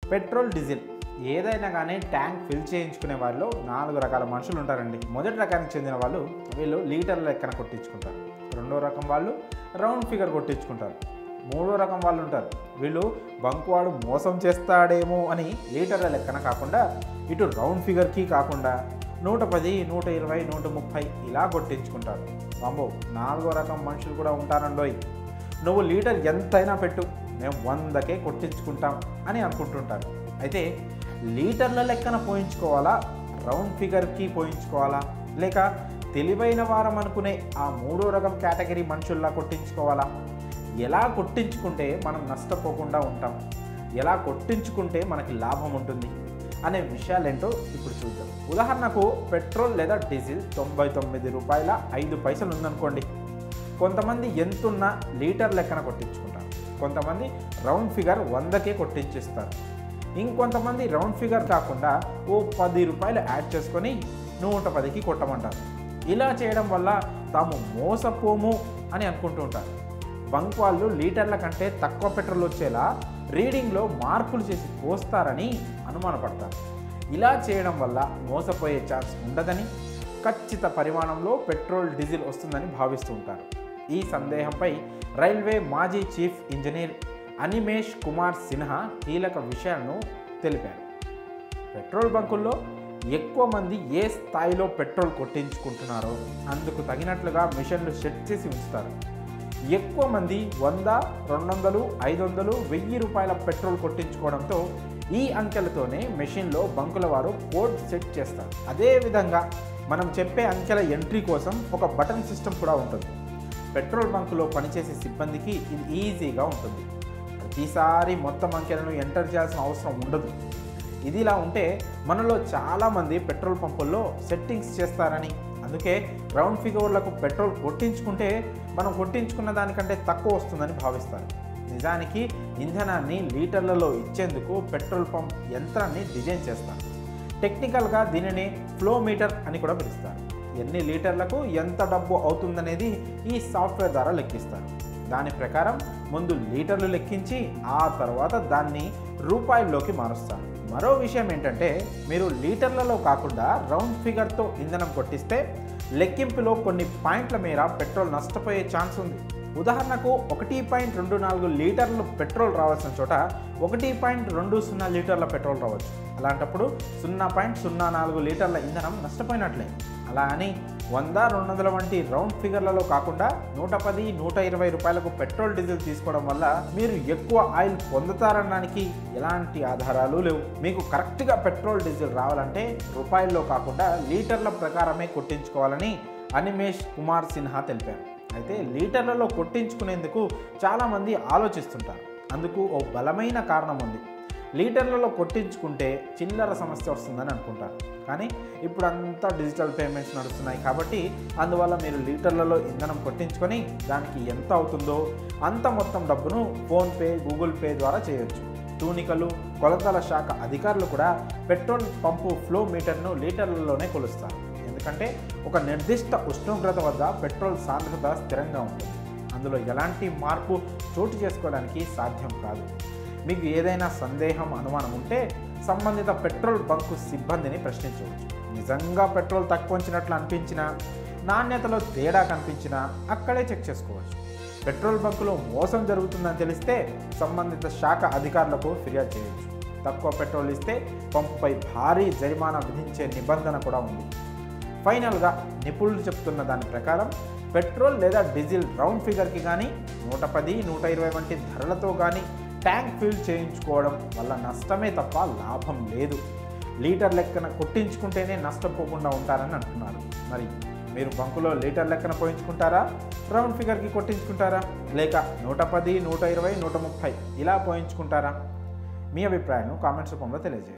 petrol diesel ఏదైనా కానీ tank fill చేయించుకునే వాళ్ళు నాలుగు రకాల మనుషులు ఉంటారండి మొదటి రకానికి చెందిన వాళ్ళు వీళ్ళు లీటర్ల లెక్కన కొట్టించుకుంటారు రెండో రకం వాళ్ళు రౌండ్ ఫిగర్ కొట్టించుకుంటారు మూడో రకం వాళ్ళు ఉంటారు వీళ్ళు బంక్ వాడు మోసం చేస్తాడేమో అని లీటర్ల లెక్కన కాకుండా ఇటు రౌండ్ ఫిగర్కి కాకుండా నూట పది నూట ఇరవై నూట ముప్పై ఇలా కొట్టించుకుంటారు బాంబో నాలుగో రకం మనుషులు కూడా ఉంటారండోయ్ నువ్వు లీటర్ ఎంతైనా పెట్టు మేము వందకే కొట్టించుకుంటాం అని అనుకుంటుంటారు అయితే లీటర్ల లెక్కన పోయించుకోవాలా రౌండ్ ఫిగర్కి పోయించుకోవాలా లేక తెలివైన వారం అనుకునే ఆ మూడో రకం కేటగిరీ మనుషుల్లా కొట్టించుకోవాలా ఎలా కొట్టించుకుంటే మనం నష్టపోకుండా ఉంటాం ఎలా కొట్టించుకుంటే మనకి లాభం ఉంటుంది అనే విషయాలేంటో ఇప్పుడు చూద్దాం ఉదాహరణకు పెట్రోల్ లేదా డీజిల్ తొంభై తొమ్మిది రూపాయల ఐదు పైసలు ఉందనుకోండి కొంతమంది ఎంతున్నా లీటర్ లెక్కన కొట్టించుకుంటారు కొంతమంది రౌండ్ ఫిగర్ వందకే కొట్టించేస్తారు ఇంకొంతమంది రౌండ్ ఫిగర్ కాకుండా ఓ పది రూపాయలు యాడ్ చేసుకొని నూట పదికి కొట్టమంటారు ఇలా చేయడం వల్ల తాము మోసపోము అని అనుకుంటూ ఉంటారు బంక్ వాళ్ళు లీటర్ల కంటే తక్కువ పెట్రోల్ వచ్చేలా రీడింగ్లో మార్పులు చేసి పోస్తారని అనుమానపడతారు ఇలా చేయడం వల్ల మోసపోయే ఛాన్స్ ఉండదని ఖచ్చిత పరిమాణంలో పెట్రోల్ డీజిల్ వస్తుందని భావిస్తూ ఉంటారు ఈ సందేహంపై రైల్వే మాజీ చీఫ్ ఇంజనీర్ అనిమేష్ కుమార్ సిన్హా కీలక విషయాలను తెలిపారు పెట్రోల్ బంకుల్లో ఎక్కువ మంది ఏ స్థాయిలో పెట్రోల్ కొట్టించుకుంటున్నారో అందుకు తగినట్లుగా మిషన్లు సెట్ చేసి ఉంచుతారు ఎక్కువ మంది వంద రెండు వందలు ఐదు వందలు వెయ్యి రూపాయల పెట్రోల్ కొట్టించుకోవడంతో ఈ అంకెలతోనే మెషిన్లో బంకుల వారు కోడ్ సెట్ చేస్తారు అదేవిధంగా మనం చెప్పే అంకెల ఎంట్రీ కోసం ఒక బటన్ సిస్టమ్ కూడా ఉంటుంది పెట్రోల్ బంకులో పనిచేసే సిబ్బందికి ఇది ఈజీగా ఉంటుంది ప్రతిసారి మొత్తం అంకెలను ఎంటర్ చేయాల్సిన అవసరం ఉండదు ఇది ఇలా ఉంటే మనలో చాలామంది పెట్రోల్ పంపుల్లో సెట్టింగ్స్ చేస్తారని అందుకే రౌండ్ ఫిగర్లకు పెట్రోల్ కొట్టించుకుంటే మనం కొట్టించుకున్న దానికంటే తక్కువ వస్తుందని భావిస్తారు నిజానికి ఇంధనాన్ని లీటర్లలో ఇచ్చేందుకు పెట్రోల్ పంప్ యంత్రాన్ని డిజైన్ చేస్తారు టెక్నికల్గా దీనిని ఫ్లో మీటర్ అని కూడా పిలుస్తారు ఎన్ని లీటర్లకు ఎంత డబ్బు అవుతుందనేది ఈ సాఫ్ట్వేర్ ద్వారా లెక్కిస్తారు దాని ప్రకారం ముందు లీటర్లు లెక్కించి ఆ తర్వాత దాన్ని రూపాయల్లోకి మారుస్తారు మరో విషయం ఏంటంటే మీరు లీటర్లలో కాకుండా రౌండ్ ఫిగర్తో ఇంధనం కొట్టిస్తే లెక్కింపులో కొన్ని పాయింట్ల మేర పెట్రోల్ నష్టపోయే ఛాన్స్ ఉంది ఉదాహరణకు ఒకటి పాయింట్ రెండు నాలుగు లీటర్లు పెట్రోల్ రావాల్సిన చోట ఒకటి పాయింట్ రెండు సున్నా లీటర్ల పెట్రోల్ రావచ్చు అలాంటప్పుడు సున్నా పాయింట్ సున్నా నాలుగు లీటర్ల ఇంధనం నష్టపోయినట్లే అలా అని వంద రెండు వందల వంటి రౌండ్ ఫిగర్లలో కాకుండా నూట పది నూట ఇరవై రూపాయలకు పెట్రోల్ డీజిల్ తీసుకోవడం వల్ల మీరు ఎక్కువ ఆయిల్ పొందుతారనడానికి ఎలాంటి ఆధారాలు లేవు మీకు కరెక్ట్గా పెట్రోల్ డీజిల్ రావాలంటే రూపాయల్లో కాకుండా లీటర్ల ప్రకారమే కొట్టించుకోవాలని అనిమేష్ కుమార్ సిన్హా తెలిపారు అయితే లీటర్లలో కొట్టించుకునేందుకు చాలామంది ఆలోచిస్తుంటారు అందుకు ఓ బలమైన కారణం ఉంది లీటర్లలో కొట్టించుకుంటే చిల్లర సమస్య వస్తుందని అనుకుంటారు కానీ ఇప్పుడు అంతా డిజిటల్ పేమెంట్స్ నడుస్తున్నాయి కాబట్టి అందువల్ల మీరు లీటర్లలో ఇంధనం కొట్టించుకొని దానికి ఎంత అవుతుందో అంత మొత్తం డబ్బును ఫోన్పే గూగుల్ పే ద్వారా చేయొచ్చు తూనికలు కొలతల శాఖ అధికారులు కూడా పెట్రోల్ పంపు ఫ్లో మీటర్ను లీటర్లలోనే కొలుస్తారు ఎందుకంటే ఒక నిర్దిష్ట ఉష్ణోగ్రత వద్ద పెట్రోల్ సాంద్రత స్థిరంగా ఉంటుంది అందులో ఎలాంటి మార్పు చోటు చేసుకోవడానికి సాధ్యం కాదు మీకు ఏదైనా సందేహం అనుమానం ఉంటే సంబంధిత పెట్రోల్ బంకు సిబ్బందిని ప్రశ్నించవచ్చు నిజంగా పెట్రోల్ తక్కువ వచ్చినట్లు అనిపించినా నాణ్యతలో తేడా కనిపించినా అక్కడే చెక్ చేసుకోవచ్చు పెట్రోల్ బంకులో మోసం జరుగుతుందని తెలిస్తే సంబంధిత శాఖ అధికారులకు ఫిర్యాదు చేయవచ్చు తక్కువ పెట్రోల్ ఇస్తే పంపుపై భారీ జరిమానా విధించే నిబంధన కూడా ఉంది ఫైనల్గా నిపుణులు చెప్తున్న దాని ప్రకారం పెట్రోల్ లేదా డీజిల్ రౌండ్ ఫిగర్కి కానీ నూట పది నూట ఇరవై వంటి ధరలతో కానీ ట్యాంక్ ఫిల్ చేయించుకోవడం వల్ల నష్టమే తప్ప లాభం లేదు లీటర్ లెక్కన కొట్టించుకుంటేనే నష్టపోకుండా ఉంటారని అంటున్నారు మరి మీరు బంకులో లీటర్ లెక్కన పోయించుకుంటారా రౌండ్ ఫిగర్కి కొట్టించుకుంటారా లేక నూట పది నూట ఇరవై నూట ముప్పై ఇలా పోయించుకుంటారా మీ అభిప్రాయాలను కామెంట్స్ రూపంలో తెలియజేయండి